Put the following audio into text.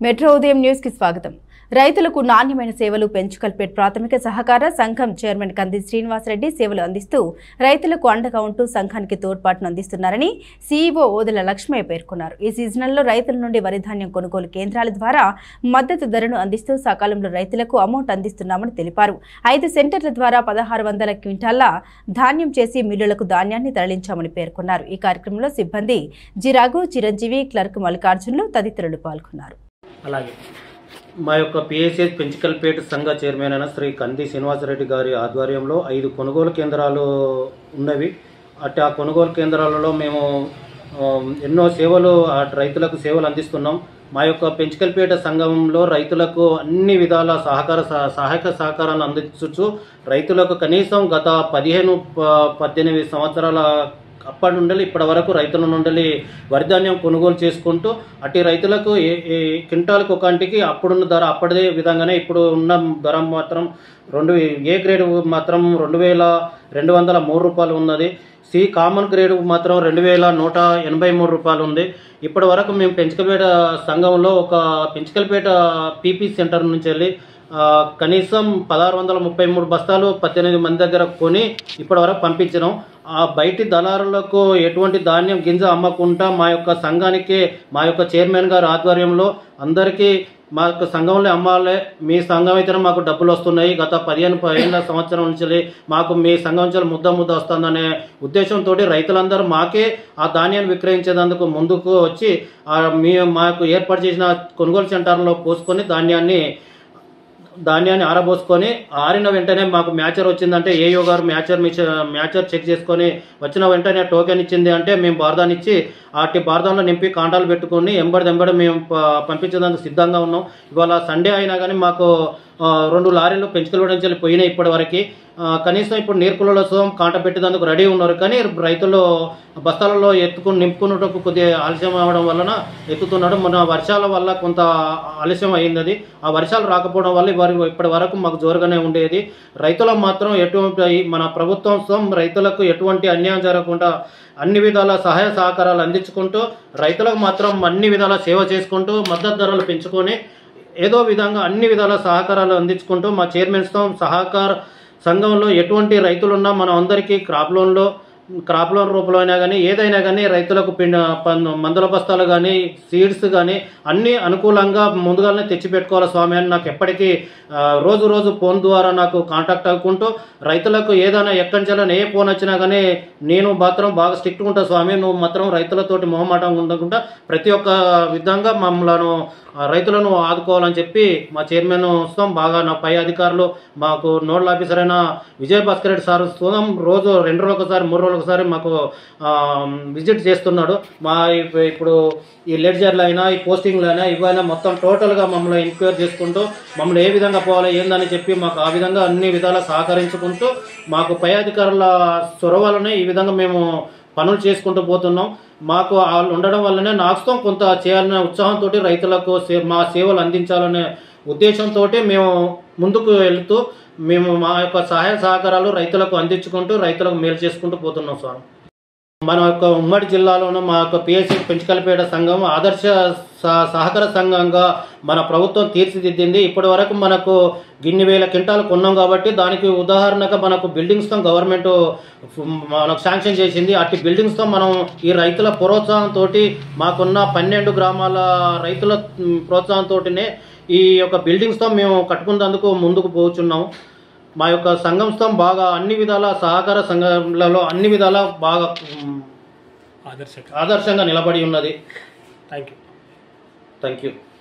metro ఉదయం news కి స్వాగతం రైతులకు నాణ్యమైన సేవలు పెంచుకల్పేట్ ప్రాథమిక సహకార సంఘం చైర్మన్ కంది శ్రీనివాసరెడ్డి సేవలు అందిస్తూ రైతులకు అండగా ఉంటూ సంఘానికి తోడ్పాటును అందిస్తున్నారని సీఈఓ ఓదెల లక్ష్మయ్య పేర్కొన్నారు ఈ సీజన్లో రైతుల నుండి వరి ధాన్యం కొనుగోలు కేంద్రాల ద్వారా మద్దతు ధరను అందిస్తూ సకాలంలో రైతులకు అమౌంట్ అందిస్తున్నామని తెలిపారు ఐదు సెంటర్ల ద్వారా పదహారు వందల క్వింటాల ధాన్యం చేసి మిల్లులకు ధాన్యాన్ని తరలించామని పేర్కొన్నారు ఈ కార్యక్రమంలో సిబ్బంది జిరాగు చిరంజీవి క్లర్క్ మల్లికార్జునులు తదితరులు పాల్గొన్నారు అలాగే మా యొక్క పిఎస్ఎస్ పెంచికల్పేట సంఘ చైర్మన్ అయిన శ్రీ కంది శ్రీనివాసరెడ్డి గారి ఆధ్వర్యంలో ఐదు కొనుగోలు కేంద్రాలు ఉన్నవి అటు ఆ కొనుగోలు కేంద్రాలలో మేము ఆ, ఎన్నో సేవలు ఆ రైతులకు సేవలు అందిస్తున్నాం మా యొక్క పెంచికల్పేట సంఘంలో రైతులకు అన్ని విధాల సహకార సహ- సహాయక సహకారాన్ని అందించవచ్చు రైతులకు కనీసం గత పదిహేను ప- పద్దెనిమిది సంవత్సరాల అప్పటి నుండి ఇప్పటి వరకు రైతుల నుండి వరి ధాన్యం కొనుగోలు చేసుకుంటూ అటు రైతులకు ఏ ఏ క్వింటాల్కి ఒక అంటికి అప్పుడున్న ధర అప్పటిదే విధంగానే ఇప్పుడు ఉన్న ధర మాత్రం రెండు ఏ గ్రేడ్ మాత్రం రెండు వేల రెండు వందల మూడు రూపాయలు ఉన్నది సి కామన్ గ్రేడ్ మాత్రం రెండు వేల నూట ఎనభై మూడు రూపాయలు ఉంది ఇప్పటి వరకు మేము పెంచకపేట సంఘంలో ఒక పెంచకల్పేట పీపీ సెంటర్ నుంచి వెళ్ళి ఆ, కనీసం పదహారు వందల ముప్పై మూడు బస్తాలు పద్దెనిమిది మంది దగ్గర కొని ఇప్పటి వరకు పంపించినాం ఆ బయటి దళారులకు ఎటువంటి ధాన్యం గింజ అమ్మకుండా మా యొక్క సంఘానికి మా యొక్క చైర్మన్ గారి ఆధ్వర్యంలో అందరికీ మా యొక్క సంఘంలో అమ్మాలే మీ సంఘం అయితేనే మాకు డబ్బులు వస్తున్నాయి గత పదిహేను పదిహేను సంవత్సరం నుంచి మాకు మీ సంఘం నుంచి ముద్ద ముద్ద వస్తుందనే ఉద్దేశంతో రైతులందరూ మాకే ఆ ధాన్యాన్ని విక్రయించేందుకు ముందుకు వచ్చి ఆ మీ మాకు ఏర్పాటు చేసిన కొనుగోలు సెంటర్లో పోసుకొని ధాన్యాన్ని ధాన్యాన్ని ఆరబోసుకొని ఆరిన వెంటనే మాకు మ్యాచర్ వచ్చిందంటే ఏయో గారు మ్యాచర్ మిచ- మ్యాచర్ చెక్ చేసుకొని వచ్చిన వెంటనే టోకెన్ ఇచ్చింది అంటే మేము బార్దాన్ ఇచ్చి అట్టి బార్దాన్లో నింపి కాంటాలు పెట్టుకొని ఎంబడి ఎంబడి మేము ప- పంపించేందుకు సిద్ధంగా ఉన్నాం ఇవాళ సండే అయినా కానీ మాకు ఆ, రెండు లారీలు పెంచుకల నుంచి పోయినాయి ఇప్పటి వరకు కనీసం ఇప్పుడు నీర్కులలో సోం కాంట పెట్టేందుకు రెడీ ఉన్నారు కానీ రైతులు బస్తాలలో ఎత్తుకుని నింపుకున్నటకు కొద్దిగా ఆలస్యం అవ్వడం వలన ఎత్తుతున్నాడు మన వర్షాల వల్ల కొంత ఆలస్యం అయింది అది ఆ వర్షాలు రాకపోవడం వల్ల వారి ఇప్పటి వరకు మాకు జోరుగానే ఉండేది రైతులకు మాత్రం ఎటువంటి మన ప్రభుత్వం సొం రైతులకు ఎటువంటి అన్యాయం జరగకుండా అన్ని విధాల సహాయ సహకారాలు అందించుకుంటూ రైతులకు మాత్రం అన్ని విధాల సేవ చేసుకుంటూ మద్దతు ధరలు పెంచుకొని ఏదో విధంగా అన్ని విధాల సహకారాలు అందించుకుంటూ మా చైర్మన్స్తో సహకార సంఘంలో ఎటువంటి రైతులున్నా మనం అందరికీ క్రాప్ లోన్లో క్రాప్ లోన్ రూపంలో అయినా కానీ ఏదైనా కానీ రైతులకు పిండి పన్- మందుల బస్తాలు కానీ సీడ్స్ కానీ అన్నీ అనుకూలంగా ముందుగానే తెచ్చిపెట్టుకోవాలి స్వామి అని నాకు ఎప్పటికీ ఆ, రోజు రోజు ఫోన్ ద్వారా నాకు కాంటాక్ట్ అవ్వుకుంటూ రైతులకు ఏదైనా ఎక్కడి నుంచి ఏ ఫోన్ వచ్చినా కానీ నేను మాత్రం బాగా స్ట్రిక్ట్ ఉంటా స్వామి నువ్వు మాత్రం రైతులతోటి మొహమాటం ఉండకుండా ప్రతి ఒక్క విధంగా మమ్మల్ని ఆ, రైతులను ఆదుకోవాలని చెప్పి మా చైర్మన్ వస్తాం బాగా నా పై అధికారులు మాకు నోడల్ ఆఫీసర్ అయిన విజయ్ భాస్కర్ రెడ్డి సార్ వస్తాం రోజు రెండు రోజులు ఒకసారి మూడు రోజులు ఒకసారి మాకు ఆ, విజిట్ చేస్తున్నాడు మా ఇప్- ఇప్పుడు ఈ లెడ్జర్లు అయినా ఈ పోస్టింగ్లు అయినా ఇవైనా మొత్తం టోటల్గా మమ్మల్ని ఎంక్వైరీ చేసుకుంటూ మమ్మల్ని ఏ విధంగా పోవాలి ఏందని చెప్పి మాకు ఆ విధంగా అన్ని విధాలా సహకరించుకుంటూ మాకు పై అధికారుల చొరవలనే ఈ విధంగా మేము పనులు చేసుకుంటూ పోతున్నాం మాకు వాళ్ళు ఉండడం వల్లనే నాకుతో కొంత చేయాలనే ఉత్సాహంతో రైతులకు సే- మా సేవలు అందించాలనే ఉద్దేశంతో మేము ముందుకు వెళుతూ మేము మా యొక్క సహాయ సహకారాలు రైతులకు అందించుకుంటూ రైతులకు మేలు చేసుకుంటూ పోతున్నాం సార్ మన యొక్క ఉమ్మడి జిల్లాలోనూ మా యొక్క పిఎస్సి పెంచుకలపేట సంఘం ఆదర్శ సహ- సహకార సంఘంగా మన ప్రభుత్వం తీర్చిదిద్దింది ఇప్పటి వరకు మనకు గిన్ని వేల క్వింటాలు కొన్నాం కాబట్టి దానికి ఉదాహరణగా మనకు బిల్డింగ్స్తో గవర్నమెంట్ మనకు శాంక్షన్ చేసింది అట్టి బిల్డింగ్స్తో మనం ఈ రైతుల ప్రోత్సాహంతో మాకున్న పన్నెండు గ్రామాల రైతుల మ్, ప్రోత్సాహంతోటినే ఈ యొక్క బిల్డింగ్స్తో మేము కట్టుకున్నందుకు ముందుకు పోచున్నాం మా యొక్క సంఘంతో బాగా అన్ని విధాల సహకార సంఘాలలో అన్ని విధాల బాగా మ్, ఆదర్శక ఆదర్శంగా నిలబడి ఉన్నది థ్యాంక్ యూ థ్యాంక్ యూ